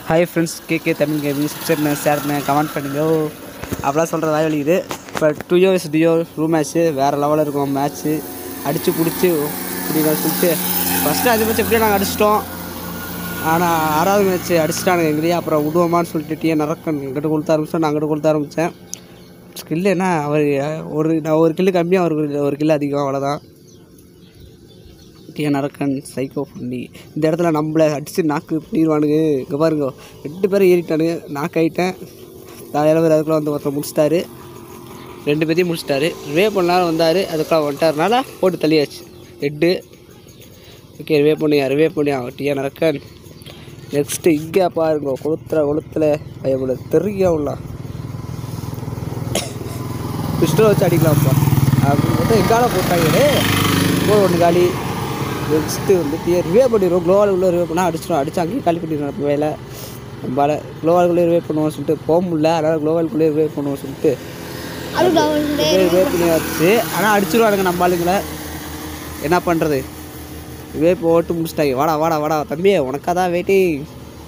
hi friends KK Tamil gaming subscribe பண்ண share பண்ண comment பண்ணுங்க அப்படிலாம் சொல்கிற வாய் வலிக்குது இப்போ two years duo room match வேறு லெவலில் இருக்கும் மேட்ச்சு அடித்து பிடிச்சி இப்படிலாம் சொல்லிட்டு ஃபஸ்ட்டு அதிகபட்சம் எப்படியும் நாங்கள் அடிச்சிட்டோம் ஆனால் ஆறாவது மேட்ச் அடிச்சிட்டானுங்க எங்களையே அப்புறம் விடுவோமான்னு சொல்லிட்டு டீ நரக்கன் இங்கிட்ட கொடுத்த ஆரம்பிச்சோம் நான் அங்கிட்ட கொடுத்த ஆரம்பித்தேன் ஸ்கில் என்ன அவர் ஒரு நான் ஒரு கில்லு கம்மியாக அவருக்கு ஒரு கில்லு அதிகம் அவ்வளோதான் டிஎன் அரக்கன் சைக்கோ பண்ணி இந்த இடத்துல நம்மளை அடித்து நாக்கு பண்ணிடுவானுங்க இங்கே பாருங்க ரெண்டு பேரும் ஏறிட்டானுங்க நாக்கு ஆகிட்டேன் ஏழு பேர் அதுக்குள்ளே வந்து ஒருத்தர் முடிச்சிட்டாரு ரெண்டு பேர்த்தையும் முடிச்சிட்டாரு ரிவே பண்ணாலும் வந்தார் அதுக்குள்ளே வந்துட்டாருனால போட்டு தள்ளியாச்சு ஹெட்டு ஓகே ரிவே பண்ணியா ரிவே பண்ணியா டிஎன் அரக்கன் நெக்ஸ்ட்டு இங்கே பாருங்க கொளுத்துற கொளுத்துல பயப்பட தெரிய உள்ள பிஸ்டல் வச்சு அடிக்கலாம்ப்பா அப்படின்னு மட்டும் எங்கால போட்டாங்க போர் ஒன்று காலி நெக்ஸ்ட்டு வந்துட்டு ரிவே பண்ணிடுவோம் க்ளோவாலுக்குள்ளே ரிவே பண்ணால் அடிச்சிடும் அடிச்சு அங்கேயும் காலி பண்ணிடுவோம் நம்ம வேலை நம்மளால் க்ளோவாலுக்குள்ளே ரிவே பண்ணுவோம் சொல்லிட்டு போக முடியல அதனால் க்ளோவாலுக்குள்ளே ரிவே பண்ணுவோம் சொல்லிட்டு ரிவே பண்ணி வச்சு ஆனால் அடிச்சிருவானுங்க நம்ம ஆளுங்களை என்ன பண்ணுறது ரிவே போட்டு முடிச்சிட்டாங்க வாடா வாடா வாடா தம்பி உனக்காக தான் வெயிட்டிங்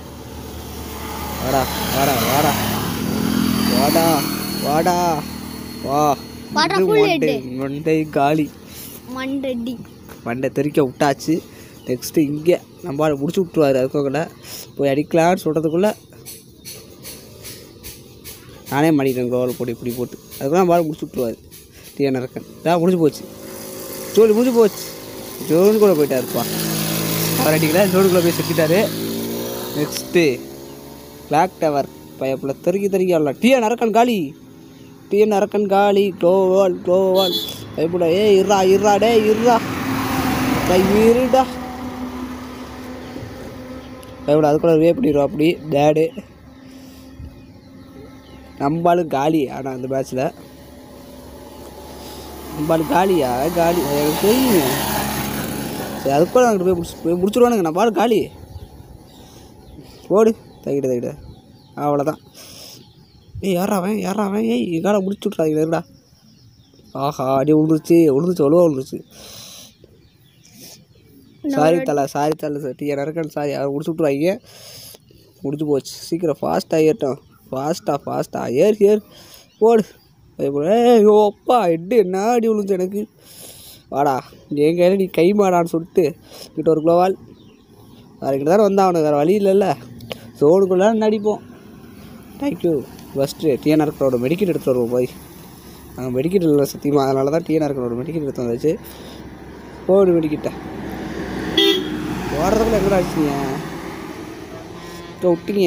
வாடா வாடா வாடா வாடா வாடா வா வாடா, இது full மண்டை மண்டை காலி மண்டடி மண்டை தெறிக்க விட்டாச்சு நெக்ஸ்ட்டு இங்கே நம்ம ஆளை முடிச்சு விட்ருவாரு அதுக்குள்ள போய் அடிக்கலான்னு சொல்கிறதுக்குள்ளே நானே மாட்டிக்கிட்டேன் கோவல் போட்டு இப்படி போட்டு அதுக்குள்ள நம்ம ஆளை முடிச்சு விட்ருவாரு டிஎன் இருக்கேன் இதான் முடிஞ்சு போச்சு ஜோடி முடிஞ்சு போச்சு ஜோனு கூட போயிட்டாருப்பா அவர் அடிக்கல ஜோனுக்குள்ளே போய் செத்துட்டாரு நெக்ஸ்ட்டு கிளாக் டவர் பயப்புல தெருக்கி தெருக்கி ஆடலாம் டிஎன் அரக்கன் காலி டிஎன் அரக்கன் காலி க்ளோவால் க்ளோவால் பயப்பட ஏ இருடா இருடா டே இருடா கை இருடா பயப்பட அதுக்குள்ள வே பண்ணிடுவோம் அப்படி டேடு நம்பாலும் காலி ஆனால் அந்த மேட்ச்சில் நம்பாலும் காலியா காலி எனக்கு தெரியுங்க சரி அதுக்குள்ள அங்கிட்டு போய் முடிச்சு போய் முடிச்சிருவானுங்க நம்பாலும் காலி போடு தகிட தகிட அவ்வளோதான் ஏய் யாரா அவன் யாரா அவன் ஏய் எங்கால முடிச்சு விட்றாங்க இருடா ஆஹா அடி விழுந்துருச்சு விழுந்துச்சு ஒழுவா விழுந்துருச்சு சாரி தலை சாரி தலை சார் டீ இருக்கேன் சாரி அவர் முடிச்சு விட்ருவாங்க முடிச்சு போச்சு சீக்கிரம் ஃபாஸ்ட்டாக ஏறட்டும் ஃபாஸ்ட்டாக ஃபாஸ்ட்டாக ஏறு ஏறு ஓடு ஏய் அப்பா எட்டு என்ன அடி விழுந்துச்சு எனக்கு வாடா என் கையில் நீ கை மாடான்னு சொல்லிட்டு கிட்ட ஒரு குளோவால் வேறு கிட்ட தானே வந்தான் அவனுக்கு வேறு வழி இல்லைல்ல சோனுக்குள்ளே நடிப்போம் தேங்க்யூ ஃபஸ்ட்டு டிஎன்ஆர்க்கரோட மெடிக்கெட் எடுத்துகிட்டு வருவோம் போய் நாங்கள் மெடிக்கெட் இல்லை சத்தியமாக அதனால தான் டிஎன்ஆர்க்கரோட மெடிக்கெட் எடுத்து வந்தாச்சு போடு மெடிக்கிட்ட ஓடுறதுக்குள்ள எங்கடா அடிச்சிங்க இப்போ விட்டீங்க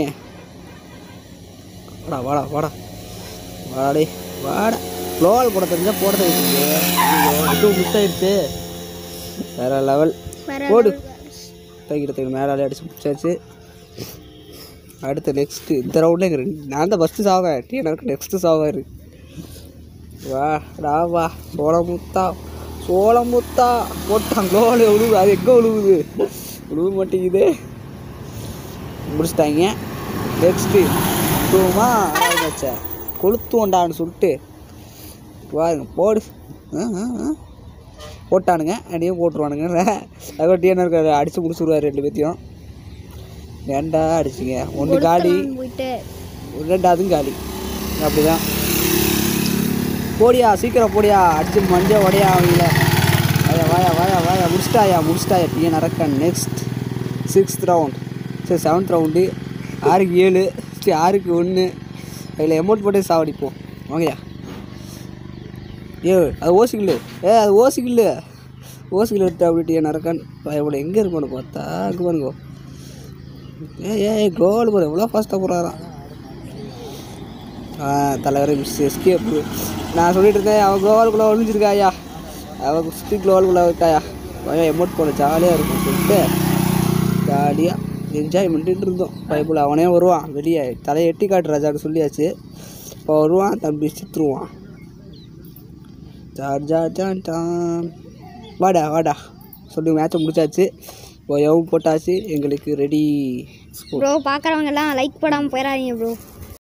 வாடா வாடா வாடா வாடே வாடா க்ளோவால் போட தெரிஞ்சால் போட தெரியுது இதுவும் மிஸ் ஆயிடுச்சு வேற லெவல் போடு தூக்கிட்டு தூக்கி மேலே அடிச்சு முடிச்சாச்சு அடுத்து நெக்ஸ்ட்டு இந்த ரவுண்டில் எங்கள் ரெண்டு நான் தான் ஃபஸ்ட்டு சாவேன் டீ எனக்கு நெக்ஸ்ட்டு சாவாரு வா டா வா சோளமுத்தா சோளமுத்தா போட்டான் க்ளோவில் விழுவுது அது எங்கே விழுவுது விழுவ மாட்டேங்குது முடிச்சிட்டாங்க நெக்ஸ்ட்டு டூமா ஆரம்பிச்ச கொளுத்துவோண்டான்னு சொல்லிட்டு பாருங்க போடு ஆ ஆ ஆ போட்டானுங்க அடியே போட்டுருவானுங்க அதுக்கப்புறம் டிஎன்ஆர் அடித்து முடிச்சுடுவார் ரெண்டு பேர்த்தையும் ஏன்டா அடிச்சிங்க ஒன்று காலி போயிட்டு ரெண்டாவதும் காலி அப்படிதான் போடியா சீக்கிரம் போடியா அடிச்சு மஞ்சள் உடையா அவங்கள வாயா வாயா வாயா வாயா முடிச்சிட்டாயா முடிச்சிட்டாயா TN Arakkan next sixth round சரி செவன்த் ரவுண்டு ஆறுக்கு ஏழு சரி ஆறுக்கு ஒன்று அதில் அமௌண்ட் போட்டு சாவடிப்போம் வாங்கய்யா ஏ அது ஓசிக்கில்லு ஏ அது ஓசிக்கில்லு ஓசிக்கில் எடுத்து அப்படி டிஎன் அரக்கன் பயப்பட எங்கே இருப்பான்னு பார்த்தா அங்கே பாருங்க ஏய் ஏய் கோல் போகிற எவ்வளோ ஃபாஸ்ட்டாக போகிறாராம் ஆ தலைவர் மிஸ் எஸ்கேப் நான் சொல்லிட்டு இருந்தேன் அவன் குளோவாலுக்குள்ளே ஒழிஞ்சிருக்காயா அவன் சுற்றி குளோவாலுக்குள்ளே இருக்காயா அவன் எமௌண்ட் போட ஜாலியாக இருக்கும் சொல்லிட்டு ஜாலியாக என்ஜாய் பண்ணிட்டு இருந்தோம் பைபிள் அவனே வருவான் வெளியே தலையை எட்டி காட்டு ராஜான்னு சொல்லியாச்சு இப்போ வருவான் தம்பி சித்துருவான் ஜார் ஜார் ஜான் டான் வாடா வாடா சொல்லி மேட்சை முடிச்சாச்சு இப்போ எவும் போட்டாச்சு எங்களுக்கு ரெடி ப்ரோ பார்க்குறவங்க எல்லாம் லைக் போடாமல் போயிடாதீங்க ப்ரோ